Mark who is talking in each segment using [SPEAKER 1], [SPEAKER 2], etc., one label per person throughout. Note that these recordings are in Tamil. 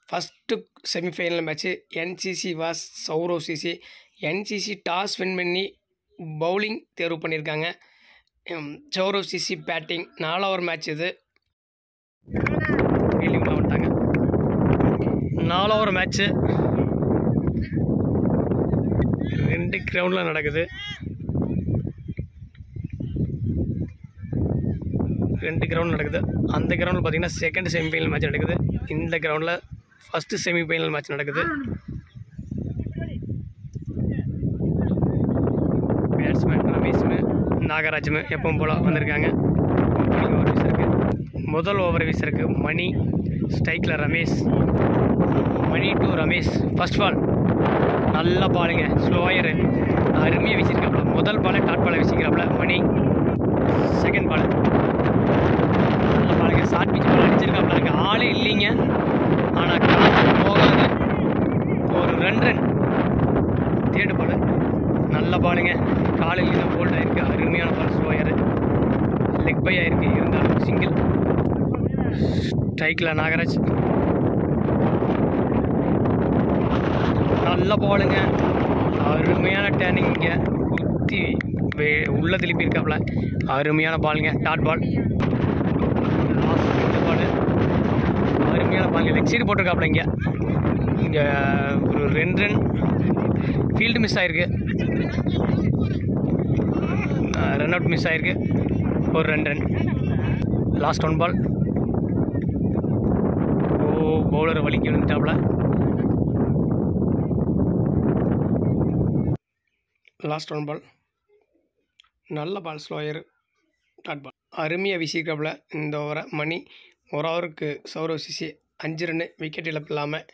[SPEAKER 1] first semifinal match NCC vs Sourav CC NCC toss win பண்ணி பவுலிங் தேர்வு பண்ணியிருக்காங்க ஹம், சௌரவ் சிசி பேட்டிங் நாலு ஓவர் மேட்ச் இது ஃபீல்டிங்கில் வந்துட்டாங்க நாலு ஓவர் மேட்ச்சு ரெண்டு கிரவுண்டில் நடக்குது ரெண்டு கிரவுண்ட் நடக்குது அந்த கிரவுண்டில் பார்த்தீங்கன்னா செகண்ட் செமிஃபைனல் மேட்ச் நடக்குது இந்த கிரவுண்டில் ஃபஸ்ட்டு செமிஃபைனல் மேட்ச் நடக்குது பேட்ஸ்மேன் ரமேஷ்மு நாகராஜுமு எப்பவும் போல் வந்திருக்காங்க ஓப்பனிங் ஓவர் வீசருக்கு முதல் ஓவர் வீசருக்கு மணி ஸ்ட்ரைக்கில் Ramesh Mani to Ramesh first ball நல்ல பாலுங்க ஸ்லோயரு அருமையாக வீசியிருக்காப்புல முதல் பாலை டாட் பாலை வீசிக்கிறாப்புல மணி செகண்ட் பால் நல்ல பாலுங்க ஷார்ட் பிச் பால் அடிச்சிருக்காப்புல இருக்கு ஆளே இல்லைங்க ஆனால் காற்று போகாது ஒரு ரன் ரன் தேர்டு பால் நல்ல பாலுங்க காலில் இன்னும் போல்ட் ஆயிருக்கு அருமையான பால் ஸ்லோயரு லெக் பை ஆயிருக்கு இருந்தாலும் சிங்கிள் ஸ்ட்ரைக்கில் நாகராஜ் நல்ல பாலுங்க அருமையான டேர்னிங் இங்கே குத்தி வே உள்ள திருப்பி இருக்காப்புல அருமையான பாலுங்க டாட் பால் லாஸ்ட் ரெண்டு பால் அருமையான பாலுங்க லெக் சைடு போட்டிருக்காப்புல இங்கே இங்கே ஒரு ரெண்டு ரன் ஃபீல்டு மிஸ் ஆயிருக்கு ரன் அவுட் மிஸ் ஆயிருக்கு ஒரு ரெண்டு ரன் லாஸ்ட் ஒன் பால் ஓ பவுலர் வலிக்கு விழுந்துட்டாப்புல லாஸ்ட் ஒன் பால் நல்ல பால் ஸ்லோயர் டாட் பால் அருமையாக வீசியிருக்காப்புல இந்த ஓவரை மணி ஒரு ஓவருக்கு சௌரவ் சிசி அஞ்சு ரன்னு விக்கெட் இழப்பு இல்லாமல்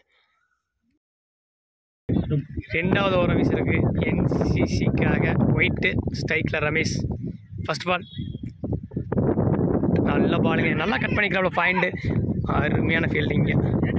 [SPEAKER 1] ரெண்டாவது ஓவரை வீசிருக்கு என்சிசிக்காக ஒயிட்டு ஸ்ட்ரைக்கில் ரமேஷ் ஃபர்ஸ்ட் பால் நல்ல பாலுங்க நல்லா கட் பண்ணிக்கிறாப்புல பாயிண்ட்டு அருமையான ஃபீல்டிங்க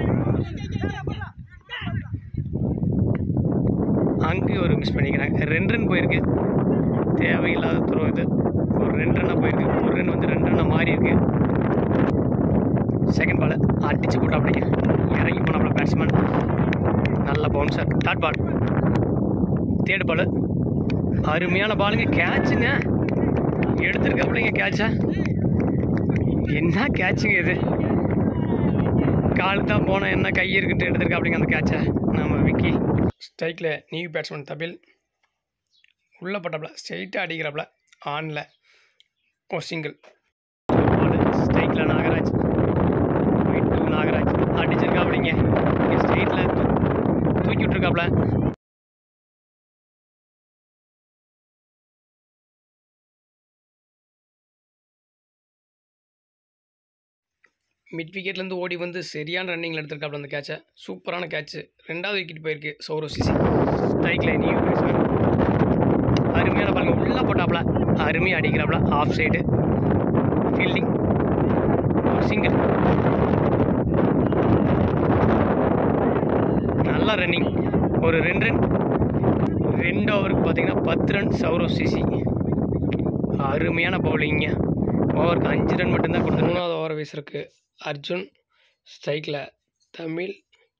[SPEAKER 1] அங்கே ஒரு மிஸ் பண்ணிக்கிறாங்க ரெண்டு ரன் போயிருக்கு தேவையில்லாத த்ரோ இது ஒரு ரெண்டு ரன்னாக போயிருக்கு ஒரு ரன் வந்து ரெண்டு ரன்னாக மாறி இருக்கு செகண்ட் பால் அடிச்சு போட்டாப்படிங்க இறங்கி போனாப்புல பேட்ஸ்மேன் நல்ல bouncer third ball third ball அருமையான பாலுங்க கேட்சுங்க எடுத்துருக்காப்புலைங்க கேட்சா என்ன கேட்சுங்க இது கால் தான் போனால் என்ன கை இருக்குன்ட்டு எடுத்துருக்காப்புலைங்க அந்த கேட்சை நம்ம விக்கி ஸ்ட்ரைக்கில் நியூ பேட்ஸ்மேன் தபில் உள்ளே பட்டாப்புல ஸ்ட்ரைட்டாக அடிக்கிறாப்புல ஆனில் ஒரு சிங்கிள் ஸ்ட்ரைக்கில் நாகராஜ் டூ நாகராஜ் அடிச்சிருக்காப்புலைங்க ஸ்ட்ரைட்டில் தூக்கி விட்ருக்காப்புல மிட் விக்கெட்லேருந்து ஓடி வந்து சரியான ரன்னிங்கில் எடுத்திருக்காப்புல அந்த கேட்சை சூப்பரான கேட்ச்சு ரெண்டாவது விக்கெட் போயிருக்கு சௌரவ் சிசி ஸ்ட்ரைக்கில் நியூ பேட்ஸ்மேன் அருமையான பாருங்க உள்ளே போட்டாப்புல அருமையாக அடிக்கிறாப்புல ஆஃப் சைடு ஃபீல்டிங் சிங்கிள் நல்லா ரன்னிங் ஒரு ரெண்டு ரன் ரெண்டு ஓவருக்கு பார்த்தீங்கன்னா பத்து ரன் சௌரவ் சிசி அருமையான பவுலிங்க ஓவருக்கு அஞ்சு ரன் மட்டும்தான் கொடுத்து மூணாவது ஓவர் வீசிருக்கு அர்ஜுன் ஸ்ட்ரைக்கில் தமிழ்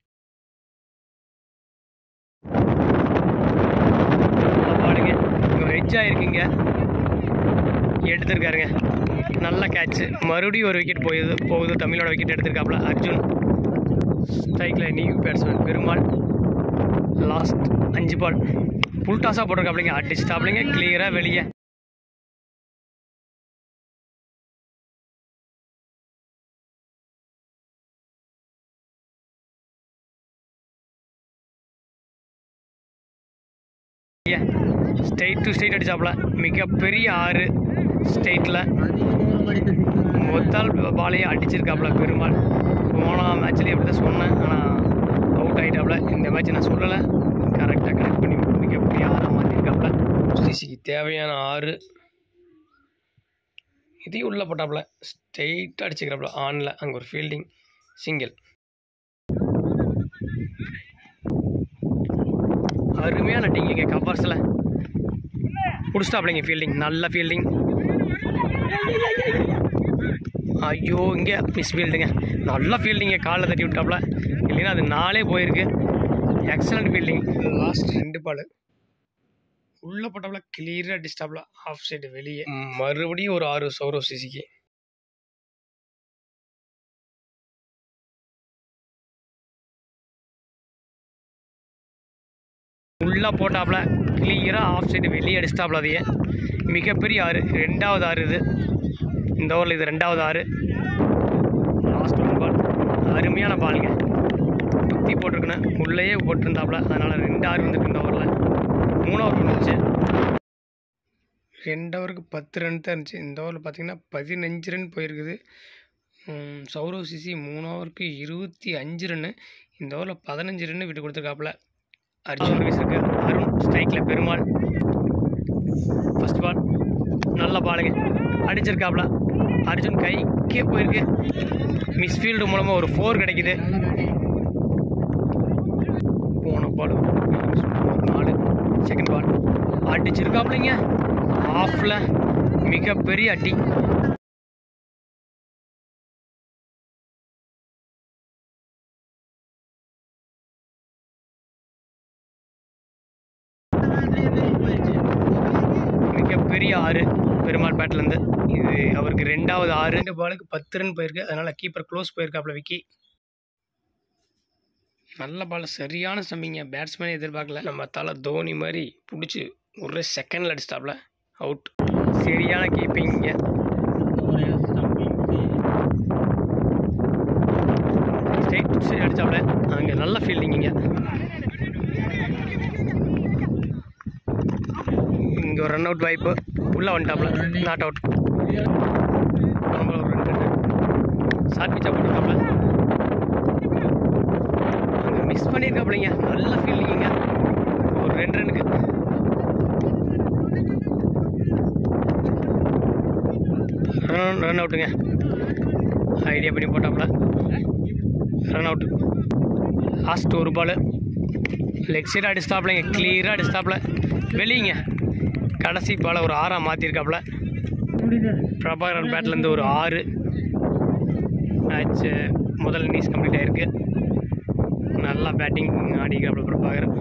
[SPEAKER 1] நல்லா பாடுங்க இங்கே வெஜ் ஆகிருக்குங்க எடுத்திருக்காருங்க நல்ல கேட்ச்சு மறுபடியும் ஒரு விக்கெட் போகுது போகுது தமிழோட விக்கெட் எடுத்திருக்காப்புல அர்ஜுன் ஸ்ட்ரைக்கில் நியூ பேட்ஸ்மேன் பெருமாள் லாஸ்ட் அஞ்சு பால் புல் டாஸாக போட்டிருக்காப்லைங்க அடிச்சிட்டாப்லைங்க கிளியராக வெளியே ஸ்ட்ரெயிட் டு ஸ்ட்ரெயிட் அடிச்சாப்புல மிகப்பெரிய ஆறு ஸ்ட்ரெயிட்டில் மொத்தால் பாலையே அடிச்சிருக்காப்புல பெருமாள் போன மேட்ச்லேயே அப்படி தான் சொன்னேன் ஆனால் அவுட் ஆகிட்டாப்புல இந்த மேட்ச் நான் சொல்லலை கரெக்டாக கனெக்ட் பண்ணி மிகப்பெரிய ஆறாக மாற்றிருக்காப்புல சிசிக்கு தேவையான ஆறு இதையும் உள்ளே போட்டாப்புல ஸ்ட்ரெயிட்டாக அடிச்சுக்கிறாப்புல ஆனில் அங்கே ஒரு ஃபீல்டிங் சிங்கிள் அருமையான டிங்கிங்க கவர்ஸில் பிடிச்சிட்டாப்லைங்க ஃபீல்டிங் நல்ல ஃபீல்டிங் ஐயோ இங்கே மிஸ் ஃபீல்டுங்க நல்லா ஃபீல்டிங்க காலில் தட்டி விட்டாப்புல இல்லைன்னா அது நாளே போயிருக்கு எக்ஸலண்ட் ஃபீல்டிங் லாஸ்ட் ரெண்டு பால் உள்ள போட்டாப்புல கிளியராக டிஸ்டாப்ல ஆஃப் சைடு வெளியே மறுபடியும் ஒரு ஆறு சௌரோ சிசிக்கு உள்ளே போட்டாப்புல கிளியராக ஆஃப் சைடு வெளியே அடிச்சிட்டாப்புல அதையே மிகப்பெரிய ஆறு ரெண்டாவது ஆறு இது இந்த ஓவரில் இது ரெண்டாவது ஆறு லாஸ்ட் ஒன் பால் அருமையான பாலுங்க குத்தி போட்டிருக்கணும் உள்ளேயே போட்டிருந்தாப்புல அதனால் ரெண்டு ஆறு வந்துருக்கு இந்த ஓவரில் மூணாவது இருந்துச்சு ரெண்டு ஓவருக்கு பத்து ரன் தான் இருந்துச்சு இந்த ஓவரில் பார்த்தீங்கன்னா பதினஞ்சு ரன் போயிருக்குது ம், சௌரவ் சிசி மூணு ஓவருக்கு இருபத்தி அஞ்சு ரன்னு இந்த ஓவரில் பதினஞ்சு ரன்னு விட்டு கொடுத்துருக்காப்புல அர்ஜுன் வீசிருக்கு அருண் ஸ்ட்ரைக்கில் பெருமாள் ஃபர்ஸ்ட் பால் நல்ல பாலுங்க அடிச்சிருக்காப்புல அர்ஜுன் கைக்கே போயிருக்கு மிஸ்ஃபீல்டு மூலமாக ஒரு ஃபோர் கிடைக்குது போன பால் ஒரு நாலு செகண்ட் பால் அடிச்சிருக்காப்புலைங்க ஆஃபில் மிகப்பெரிய அடி மிகப்பெரிய ஆறு பெருமாள் பேட்லேருந்து இது அவருக்கு ரெண்டாவது ஆறு ரெண்டு பாலுக்கு பத்து ரன் போயிருக்கு அதனால் கீப்பர் க்ளோஸ் போயிருக்காப்புல விக்கி நல்ல பால் சரியான ஸ்டம்பிங்க பேட்ஸ்மேனே எதிர்பார்க்கல நம்ம தலை தோனி மாதிரி பிடிச்சி ஒரு செகண்டில் அடிச்சிட்டாப்ல அவுட் சரியான கீப்பிங்க ஸ்ட்ரைட் சைடு அடிச்சாப்ல அங்கே நல்ல ஃபீல்டிங்க இங்கே ஒரு ரன் அவுட் வாய்ப்பு உள்ளே வந்துட்டாப்ல நாட் அவுட் நம்மள ஒரு ரெண்டு ஷார்ட் பிச்சா போட்டிருக்காப்ல அங்கே மிஸ் பண்ணியிருக்காப்லைங்க நல்ல ஃபீல்டிங்க ஒரு ரெண்டு ரனுக்கு ரன் ரன் அவுட்டுங்க ஐடியா பண்ணி போட்டாப்ல ரன் அவுட் லாஸ்ட் ஒரு பால் லெக் சைடு அடிச்சிட்டாப்லைங்க கிளியராக அடிச்சிட்டாப்ல வெளியங்க கடைசி பால் ஒரு ஆறாக மாற்றிருக்காப்புல பிரபாகரன் பேட்லேருந்து ஒரு ஆறு மேட்ச்சு முதல் இன்னிங்ஸ் கம்ப்ளீட் ஆகிருக்கு நல்லா பேட்டிங் ஆடிக்கிறாப்புல பிரபாகரன்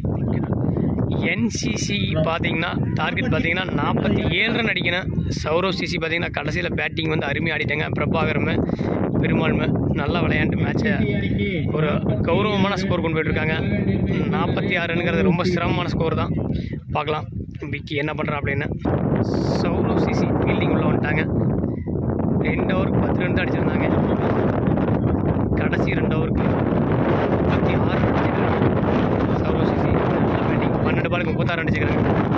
[SPEAKER 1] என்சிசி பார்த்தீங்கன்னா டார்கெட் பார்த்தீங்கன்னா நாற்பத்தி ஏழு ரன் அடிக்கணும் சௌரவ் சிசி பார்த்தீங்கன்னா கடைசியில் பேட்டிங் வந்து அருமையாக ஆடிட்டாங்க பிரபாகரமே பெருமாள்மே நல்லா விளையாண்டு மேட்ச்சை ஒரு கௌரவமான ஸ்கோர் கொண்டு போயிட்டுருக்காங்க நாற்பத்தி ஆறுங்கிறது ரொம்ப சிரமமான ஸ்கோர் தான் பார்க்கலாம் விக்கி என்ன பண்ணுறா அப்படின்னு சௌரவ் சிசி ஃபீல்டிங் உள்ள வந்துட்டாங்க ரெண்டு ஓவருக்கு பத்து ரன் தான் அடிச்சிருந்தாங்க கடைசி ரெண்டு ஓவருக்கு முப்பத்தி ஆறு அடிச்சிருக்காங்க சௌரவ் சிசி நல்லா பேட்டிங் பன்னெண்டு பாலுக்கு முப்பத்தாறு அடிச்சுக்கிறாங்க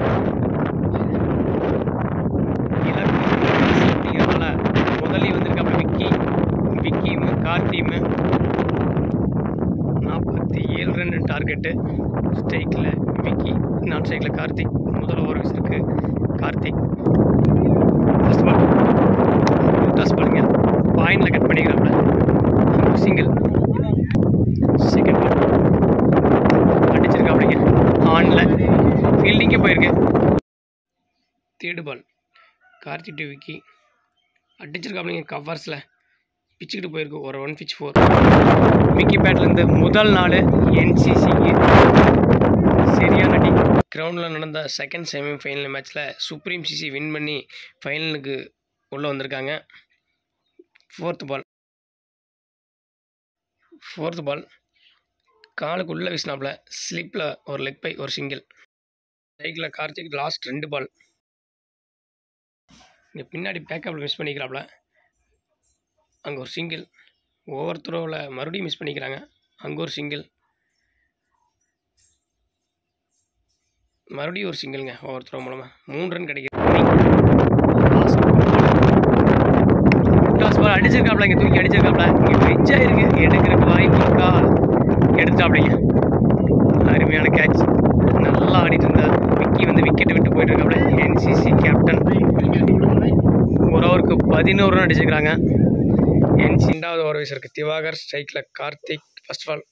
[SPEAKER 1] இலக்குனால முதலே வந்திருக்காப்புல விக்கி விக்கிமு கார்த்திமு நாற்பத்தி ஏழு ரன் டார்கெட்டு ஸ்ட்ரைக்கில் விக்கி நான் ஸ்ட்ரைக்கில் கார்த்திக் முதல் ஓவர் வீசிருக்கு கார்த்திக் ஃபர்ஸ்ட் பால் டாஸ் பாருங்க பாயிண்டில் கட் பண்ணிக்கிறாப்புல சிங்கிள் செகண்ட் பால் அடிச்சிருக்காப்புலைங்க ஆனில் ஃபீல்டிங்கே போயிருக்கு third ball Karthi to Vicky அடிச்சிருக்காப்புலைங்க கவர்ஸில் பிச்சுக்கிட்டு போயிருக்கு ஒரு ஒன் பிச் ஃபோர் விக்கி பேட்லேருந்து முதல் நாள் என்சிசிக்கு சரியான அடி கிரவுண்டில் நடந்த செகண்ட் செமி ஃபைனல் மேட்ச்சில் சுப்ரீம் சிசி வின் பண்ணி ஃபைனலுக்கு உள்ளே வந்திருக்காங்க ஃபோர்த்து பால் ஃபோர்த்து பால் காலுக்குள்ளே வீசினாப்புல ஸ்லிப்பில் ஒரு லெக் பை ஒரு சிங்கிள் சைக்கிளில் கார்த்திக் லாஸ்ட் ரெண்டு பால் இங்கே பின்னாடி பேக்கப்பில் மிஸ் பண்ணிக்கிறாப்புல அங்கே ஒரு சிங்கிள் ஓவர் த்ரோவில் மறுபடியும் மிஸ் பண்ணிக்கிறாங்க அங்கே ஒரு சிங்கிள் மறுபடியும் ஒரு சிங்கிள்ங்க ஓவர் த்ரோ மூலமாக மூணு ரன் கிடைக்குது டாஸ் பால் அடிச்சிருக்காப்ல இங்கே தூக்கி அடிச்சிருக்காப்ல இங்கே பிரிட்ஜ் ஆயிருக்கு எடுக்கிறதுக்கு வாய்ப்பு இருக்கா எடுத்துட்டாப்லைங்க அருமையான கேட்ச் நல்லா ஆடிட்டு இருந்தா விக்கி வந்து விக்கெட் விட்டு போயிட்டு இருக்காப்ல என்சிசி கேப்டன் ஒரு ஓவருக்கு பதினோரு ரன் அடிச்சிருக்காங்க என் ரெண்டாவது ஓவர் வீசருக்கு திவாகர் ஸ்ட்ரைக்கில் Karthik first ball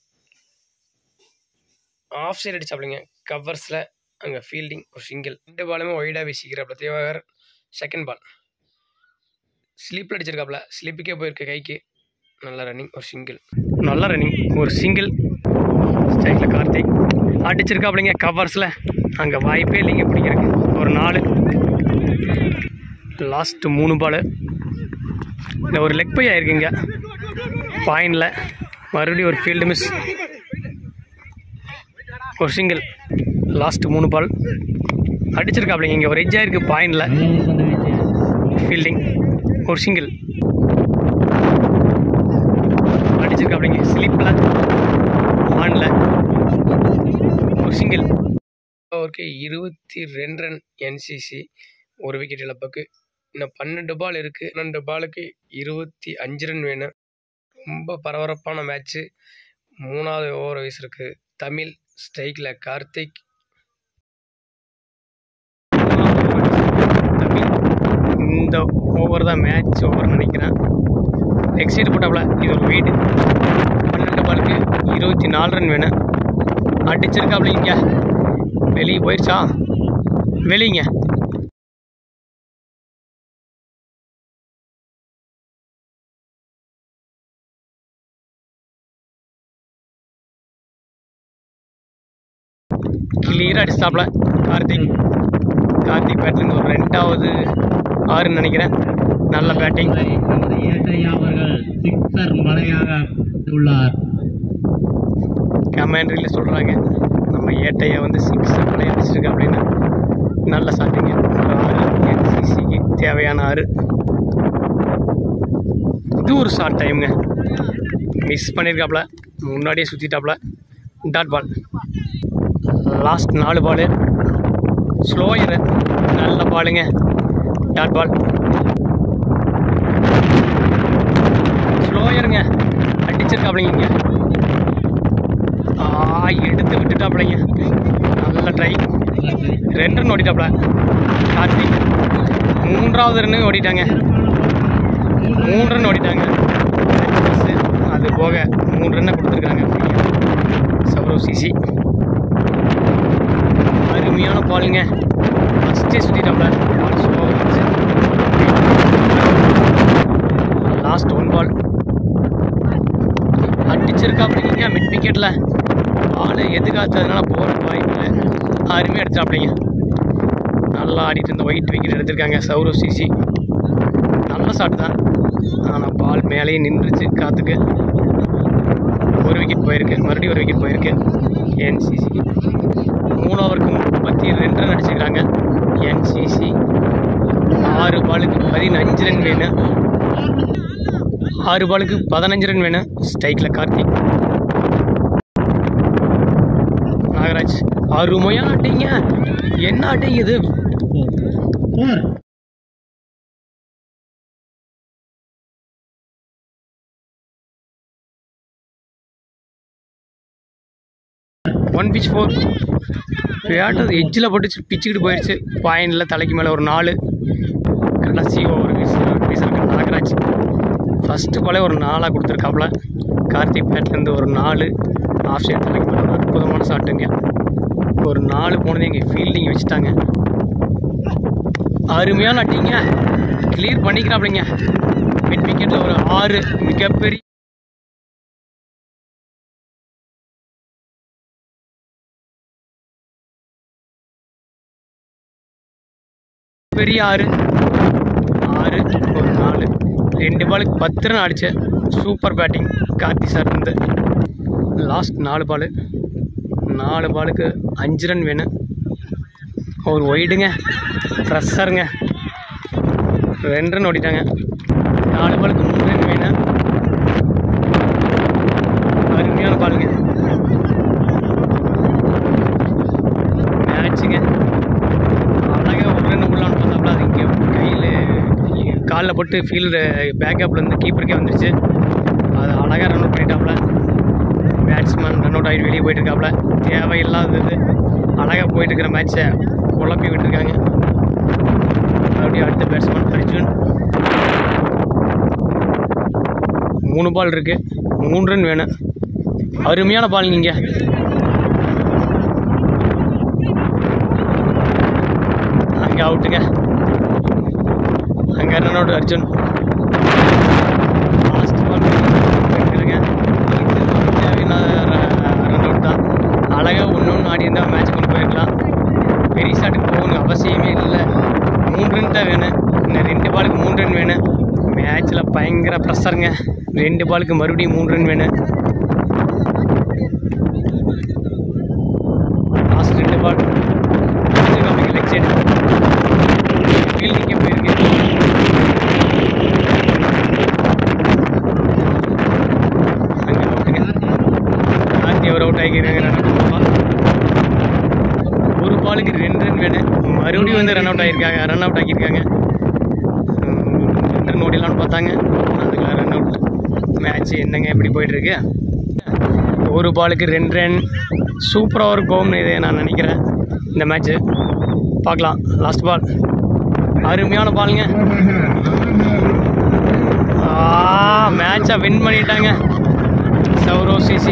[SPEAKER 1] off side அடிச்சாப்லிங்க கவர்ஸில் அங்கே ஃபீல்டிங் ஒரு சிங்கிள் ரெண்டு பாலுமே ஒய்டாக வீசிக்கிறாப்புல திவாகர் செகண்ட் பால் ஸ்லீப்பில் அடிச்சிருக்காப்புல ஸ்லீப்புக்கே போயிருக்கு கைக்கு நல்ல ரன்னிங் ஒரு சிங்கிள் நல்ல ரன்னிங் ஒரு சிங்கிள் ஸ்ட்ரைக்கில் கார்த்திக் அடிச்சிருக்காப்புலைங்க கவர்ஸில் அங்கே வாய்ப்பே இல்லைங்க பிடிக்கிறதுக்கு ஒரு நாலு லாஸ்ட்டு மூணு பால் இந்த ஒரு லெக் பை ஆயிருக்குங்க பாயிண்டில் மறுபடியும் ஒரு ஃபீல்டு மிஸ் ஒரு சிங்கிள் லாஸ்ட் மூணு பால் அடிச்சிருக்காப்லைங்க இங்கே ஒரு எஜ் ஆயிருக்கு பாயிண்டில் ஃபீல்டிங் ஒரு சிங்கிள் அடிச்சிருக்காப்லைங்க ஸ்லிப்பில் ஆனில் ஒரு சிங்கிள் ஓகே இருபத்தி ரெண்டு ரன் என்சிசி ஒரு விக்கெட் இழப்புக்கு இன்னும் பன்னெண்டு பால் இருக்குது பன்னெண்டு பாலுக்கு இருபத்தி அஞ்சு ரன் வேணும் ரொம்ப பரபரப்பான மேட்ச்சு மூணாவது ஓவர் வீசிருக்கு தமிழ் ஸ்ட்ரைக்கில் கார்த்திக் தமிழ் இந்த ஓவர் தான் மேட்ச் ஓவர் நினைக்கிறேன் எக்ஸைட் போட்டாப்புல இது ஒரு வெயிட் பன்னெண்டு பாலுக்கு இருபத்தி நாலு ரன் வேணும் அடிச்சிருக்காப்புல இங்கே வெளியே போயிடுச்சா வெளிங்க கிளியராக அடிச்சாப்ல கார்த்திக் கார்த்திக் பேட்லேருந்து ஒரு ரெண்டாவது ஆறுன்னு நினைக்கிறேன் நல்ல பேட்டிங்
[SPEAKER 2] நமது ஏட்டையா அவர்கள் சிக்ஸர் மலையாக உள்ளார்
[SPEAKER 1] கமெண்ட்ரியில் சொல்கிறாங்க நம்ம ஏட்டையை வந்து சிக்ஸ் விளையாடிச்சிருக்கு அப்படின்னு நல்ல சாட்டிங்க ஒரு ஆறு என்சிசிக்கு தேவையான ஆறு இது ஒரு ஷார்ட் டைமுங்க மிஸ் பண்ணியிருக்காப்புல முன்னாடியே சுற்றிட்டாப்புல டாட் பால் லாஸ்ட் நாலு பாலு ஸ்லோயரு நல்ல பாலுங்க டாட் பால் ஸ்லோயருங்க அடிச்சிருக்காப்லைங்க இங்கே ஆ எடுத்து விட்டுட்டாப்லைங்க நல்ல ட்ரை ரெண்டு ரன் ஓடிட்டாப்ல கார்த்திக் மூன்றாவது ரன்னு ஓடிட்டாங்க மூணு ரன் ஓடிட்டாங்க அது போக மூணு ரன்னை கொடுத்துருக்காங்க சௌரவ் சிசி அருமையான பாலுங்க ஃபஸ்ட்டே சுற்றிட்டாப்ல பால் ஸ்லோவாக இருந்துச்சு லாஸ்ட் ஒன் பால் அடிச்சிருக்காப்லைங்க மிட் விக்கெட்டில் பால் எதுக்காத்ததுனால போகிற வாய்ப்பு இல்லை அருமையாக எடுத்துட்டாப்லைங்க நல்லா ஆடிட்டு இருந்த ஒயிட் விக்கெட் எடுத்திருக்காங்க சௌரவ் சிசி நல்ல ஷாட் தான் ஆனால் பால் மேலேயே நின்றுச்சு காற்றுக்கு ஒரு விக்கெட் போயிருக்கு மறுபடியும் ஒரு விக்கெட் போயிருக்கு என்சிசிக்கு மூணு ஓவருக்கு முப்பத்தி ரெண்டு ரன் அடிச்சுக்கிறாங்க என்சிசி ஆறு பாலுக்கு பதினஞ்சு ரன் வேணும் ஆறு பாலுக்கு பதினஞ்சு ரன் வேணும் ஸ்ட்ரைக்கில் கார்த்திக் நாகராஜ் அருமையான ஆட்டிங்க என்ன ஆட்டிங்க இது
[SPEAKER 2] ஃபோர்
[SPEAKER 1] ஒன் பிச் ஃபோர் விளையாட்டது எட்ஜில் போட்டு பிச்சுக்கிட்டு போயிடுச்சு பாயிண்டில் தலைக்கு மேலே ஒரு நாலு கரெக்டாக சி ஓவர் வீச வீசிருக்க நாகராஜ் ஃபஸ்ட்டு பாலே ஒரு நாலாக கொடுத்துருக்காப்புல கார்த்திக் பேட்லேருந்து ஒரு நாலு ஆஃப் சைட் தலைக்கு மேலே ஒரு அற்புதமான ஷாட்டுங்க ஒரு நாலு போனது எங்கள் ஃபீல்டிங் வச்சுட்டாங்க அருமையான அட்டிங்க கிளியர் பண்ணிக்கிறாப்லைங்க மிட் விக்கெட்டில் ஒரு ஆறு மிகப்பெரிய பெரிய ஆறு ஆறு ஒரு நாலு ரெண்டு பாலுக்கு பத்து ரன் அடிச்ச சூப்பர் பேட்டிங் கார்த்தி சார் இருந்து லாஸ்ட் நாலு பால் நாலு பாலுக்கு அஞ்சு ரன் வேணும் ஒரு ஒயிடுங்க ஃப்ரெஷ்ஷருங்க ரெண்டு ரன் ஓடிட்டாங்க நாலு பாலுக்கு மூணு ரன் வேணும் அருமையான பாலுங்க மேட்சுங்க அழகாக ஒரு ரன் உள்ளான்னு பார்த்தாப்புல அது இங்கே கையில் காலில் போட்டு ஃபீல்டு பேக்கப்லேருந்து கீப்பருக்கே வந்துருச்சு அது அழகாக ரன் அவுட் பண்ணிட்டாப்புல பேட்ஸ்மேன் ரன் அவுட் ஆகிட்டு வெளியே போயிட்டு இருக்காப்புல தேவையில்லாதது அழகாக போயிட்டு இருக்கிற மேட்ச்சை குழப்பி விட்டுருக்காங்க மறுபடியும் அடுத்த பேட்ஸ்மேன் அர்ஜுன் மூணு பால் இருக்குது மூணு ரன் வேணும் அருமையான பால் நீங்கள் அங்கே அவுட்டுங்க அங்கே ரன் அவுட் அர்ஜுன் அவசரங்க ரெண்டு பாலுக்கு மறுபடியும் மூணு ரன் வேணும் லாஸ்ட் ரெண்டு பால் லெக் சைடு ஃபீல்டிங்கே போயிருக்கு அங்கே அவுட்டுங்க ஆர்த்தி அவர் அவுட் ஆகிக்கிறாங்க ரன் அவுட் ஒரு பாலுக்கு ரெண்டு ரன் வேணும் மறுபடியும் வந்து ரன் அவுட் ஆகியிருக்காங்க ரன் அவுட் ஆக்கியிருக்காங்க உம், ரெண்டு ரன் ஓடிலான்னு பார்த்தாங்க அதுக்குள்ள ரன் அவுட் மேட்ச் என்னங்க எப்படி போயிட்டுருக்கு ஒரு பாலுக்கு ரெண்டு ரன் சூப்பராக இருக்கும்னு இதை நான் நினைக்கிறேன் இந்த மேட்ச்சு பார்க்கலாம் லாஸ்ட் பால் அருமையான பாலுங்க மேட்சை வின் பண்ணிட்டாங்க சௌரவ் சிசி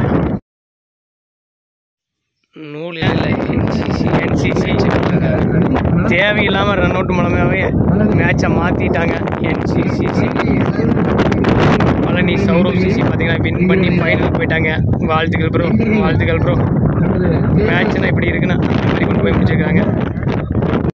[SPEAKER 1] நூல் இல்லை என்சிசி என்சிசி தேவையில்லாமல் ரன் அவுட் மூலமாகவே மேட்சை மாற்றிட்டாங்க என்சிசிசி பழனி சௌரவ் சிசி பார்த்தீங்கன்னா வின் பண்ணி ஃபைனல் போயிட்டாங்க வாழ்த்துக்கள் ப்ரோ வாழ்த்துக்கள் ப்ரோ மேட்ச்னா இப்படி இருக்குன்னா இப்படி கொண்டு போய் முடிச்சிருக்காங்க